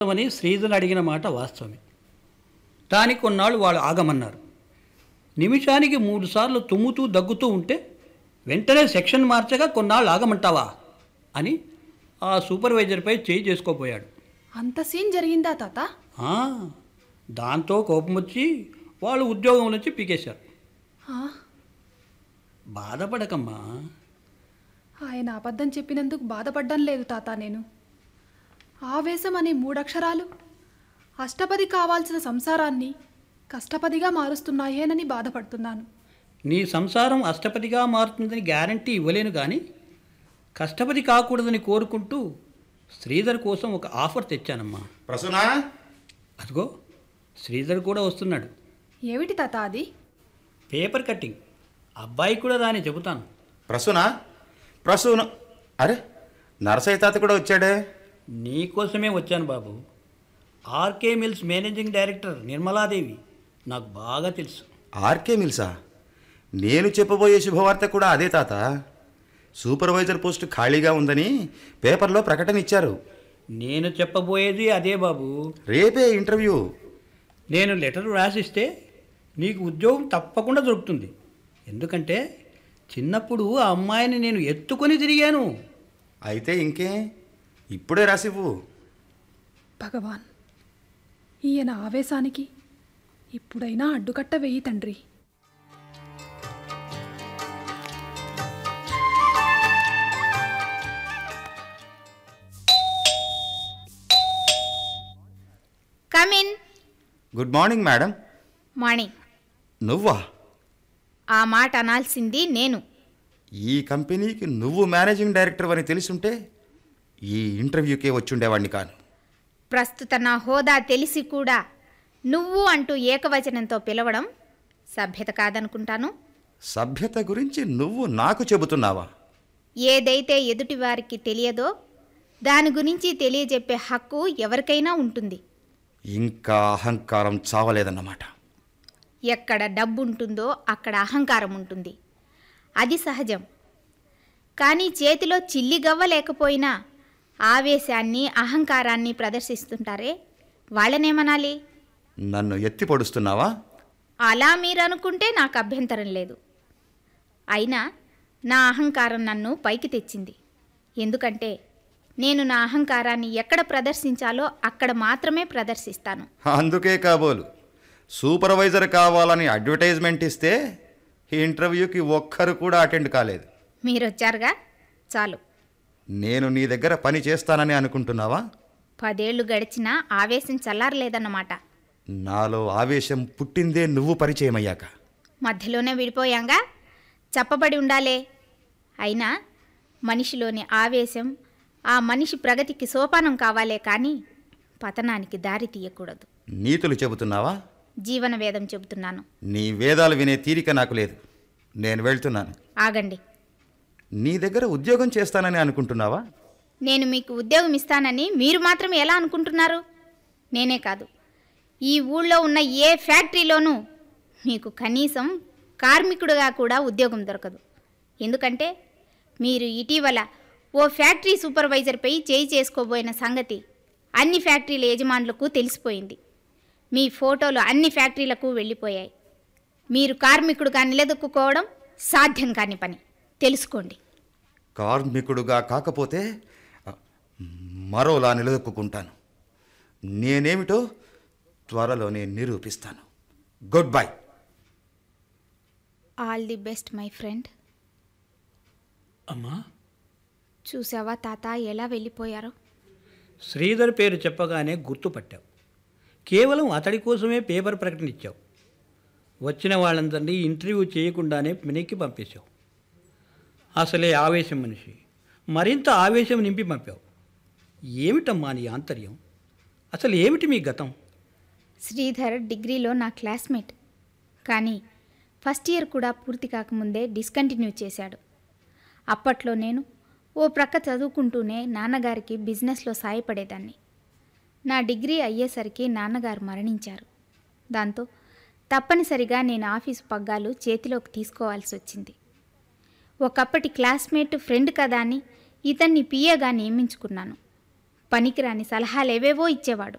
అని శ్రీధర్ అడిగిన మాట వాస్తవమే దానికి కొన్నాళ్ళు వాళ్ళు ఆగమన్నారు నిమిషానికి మూడు సార్లు తుమ్ముతూ దగ్గుతూ ఉంటే వెంటనే సెక్షన్ మార్చగా కొన్నాళ్ళు ఆగమంటావా అని ఆ సూపర్వైజర్పై చేయి చేసుకోపోయాడు అంత సీన్ జరిగిందా తాత ఆ, దాంతో కోపం వచ్చి వాళ్ళు ఉద్యోగం నుంచి పీకేశారు ఆ, బాధపడకమ్మా ఆయన అబద్ధం చెప్పినందుకు బాధపడ్డం లేదు తాత నేను ఆవేశం అనే మూడక్షరాలు అష్టపది కావాల్సిన సంసారాన్ని కష్టపదిగా మారుస్తున్నాయేనని బాధపడుతున్నాను నీ సంసారం అష్టపదిగా మారుతుందని గ్యారంటీ ఇవ్వలేను కానీ కష్టపది కాకూడదని కోరుకుంటూ శ్రీధర్ కోసం ఒక ఆఫర్ తెచ్చానమ్మా ప్రసూనా అదిగో శ్రీధర్ కూడా వస్తున్నాడు ఏమిటి తాత అది పేపర్ కట్టింగ్ అబ్బాయి కూడా రాని చెబుతాను ప్రసూనా ప్రసూన అరే నరసయ్య తాత కూడా వచ్చాడే నీకోసమే వచ్చాను బాబు RK mills managing director Nirmala Devi నాకు బాగా తెలుసు ఆర్కే మిల్సా నేను చెప్పబోయే శుభవార్త కూడా అదే తాత సూపర్వైజర్ పోస్ట్ ఖాళీగా ఉందని పేపర్లో ప్రకటన ఇచ్చారు నేను చెప్పబోయేది అదే బాబు రేపే ఇంటర్వ్యూ నేను లెటర్ రాసిస్తే నీకు ఉద్యోగం తప్పకుండా దొరుకుతుంది ఎందుకంటే చిన్నప్పుడు ఆ అమ్మాయిని నేను ఎత్తుకొని తిరిగాను అయితే ఇంకే ఇప్పుడే రాసివ్వు భగవాన్ ఈయన ఆవేశానికి ఇప్పుడైనా అడ్డుకట్ట వెయ్యి తండ్రి come in good morning madam morning నువ్వా ఆ మాట అనాల్సింది నేను ఈ కంపెనీకి నువ్వు మేనేజింగ్ డైరెక్టర్ అని తెలుసుంటే ఈ ఇంటర్వ్యూకే వచ్చుండేవాడిని కాను ప్రస్తుత నా హోదా తెలిసి కూడా నువ్వు అంటూ ఏకవచనంతో పిలవడం సభ్యత కాదనుకుంటాను సభ్యత గురించి నువ్వు నాకు చెబుతున్నావా ఏదైతే ఎదుటివారికి తెలియదో దాని గురించి తెలియజెప్పే హక్కు ఎవరికైనా ఉంటుంది ఇంకా అహంకారం చావలేదన్నమాట ఎక్కడ డబ్బు ఉంటుందో అక్కడ అహంకారం ఉంటుంది అది సహజం కానీ చేతిలో చిల్లి గవ్వ లేకపోయినా ఆవేశాన్ని అహంకారాన్ని ప్రదర్శిస్తుంటారే వాళ్ళనేమనాలి నన్ను ఎత్తి పొడుస్తున్నావా అలా మీరు అనుకుంటే నాకు అభ్యంతరం లేదు అయినా నా అహంకారం నన్ను పైకి తెచ్చింది ఎందుకంటే నేను నా అహంకారాన్ని ఎక్కడ ప్రదర్శించాలో అక్కడ మాత్రమే ప్రదర్శిస్తాను అందుకే కాబోలు సూపర్వైజర్ కావాలని అడ్వర్టైజ్మెంట్ ఇస్తే ఈ ఇంటర్వ్యూకి ఒక్కరు కూడా అటెండ్ కాలేదు మీరొచ్చారుగా చాలు నేను నీ దగ్గర పని చేస్తానని అనుకుంటున్నావా పదేళ్లు గడిచినా ఆవేశం చల్లారలేదన్నమాట నాలో ఆవేశం పుట్టిందే నువ్వు పరిచయం అయ్యాక మధ్యలోనే విడిపోయాంగా చెప్పబడి ఉండాలే అయినా మనిషిలోని ఆవేశం ఆ మనిషి ప్రగతికి సోపానం కావాలే కానీ పతనానికి దారి తీయకూడదు నీతులు చెబుతున్నావా జీవన వేదం చెబుతున్నాను నీ వేదాలు వినే తీరిక నాకు లేదు నేను వెళ్తున్నాను ఆగండి నీ దగ్గర ఉద్యోగం చేస్తానని అనుకుంటున్నావా నేను మీకు ఉద్యోగం ఇస్తానని మీరు మాత్రం ఎలా అనుకుంటున్నారు నేనే కాదు ఈ ఊళ్ళో ఉన్న ఏ ఫ్యాక్టరీలోనూ మీకు కనీసం కార్మికుడుగా కూడా ఉద్యోగం దొరకదు ఎందుకంటే మీరు ఇటీవల ఓ ఫ్యాక్టరీ సూపర్వైజర్పై చేయి చేసుకోబోయిన సంగతి అన్ని ఫ్యాక్టరీల యజమానులకు తెలిసిపోయింది మీ ఫోటోలు అన్ని ఫ్యాక్టరీలకు వెళ్ళిపోయాయి మీరు కార్మికుడుగా నిలదొక్కుకోవడం సాధ్యం కాని పని తెలుసుకోండి కార్మికుడుగా కాకపోతే అ, మరోలా నిలదొక్కుంటాను నేనేమిటో త్వరలోనే నిరూపిస్తాను goodbye all the best my friend అమ్మా చూసావా తాత ఎలా వెళ్ళిపోయారో శ్రీధర్ పేరు చెప్పగానే గుర్తుపట్టావు కేవలం అతడి కోసమే పేపర్ ప్రకటన ఇచ్చావు వచ్చిన వాళ్ళందరినీ ఇంటర్వ్యూ చేయకుండానే వెనక్కి పంపేశావు అసలే ఆవేశం మనిషి మరింత ఆవేశం నింపి పంపావు ఏమిటమ్మా నీ ఆంతర్యం అసలు ఏమిటి మీ గతం శ్రీధర్ డిగ్రీలో నా క్లాస్మేట్ కానీ ఫస్ట్ ఇయర్ కూడా పూర్తి కాకముందే డిస్కంటిన్యూ చేశాడు అప్పట్లో నేను ఓ ప్రక్క చదువుకుంటూనే నాన్నగారికి బిజినెస్లో సాయపడేదాన్ని నా డిగ్రీ అయ్యేసరికి నాన్నగారు మరణించారు దాంతో తప్పనిసరిగా నేను ఆఫీసు పగ్గాలు చేతిలోకి తీసుకోవాల్సి వచ్చింది ఒకప్పటి క్లాస్మేట్ ఫ్రెండ్ కదా అని ఇతన్ని పిఏగా నియమించుకున్నాను పనికిరాని సలహాలేవేవో ఇచ్చేవాడు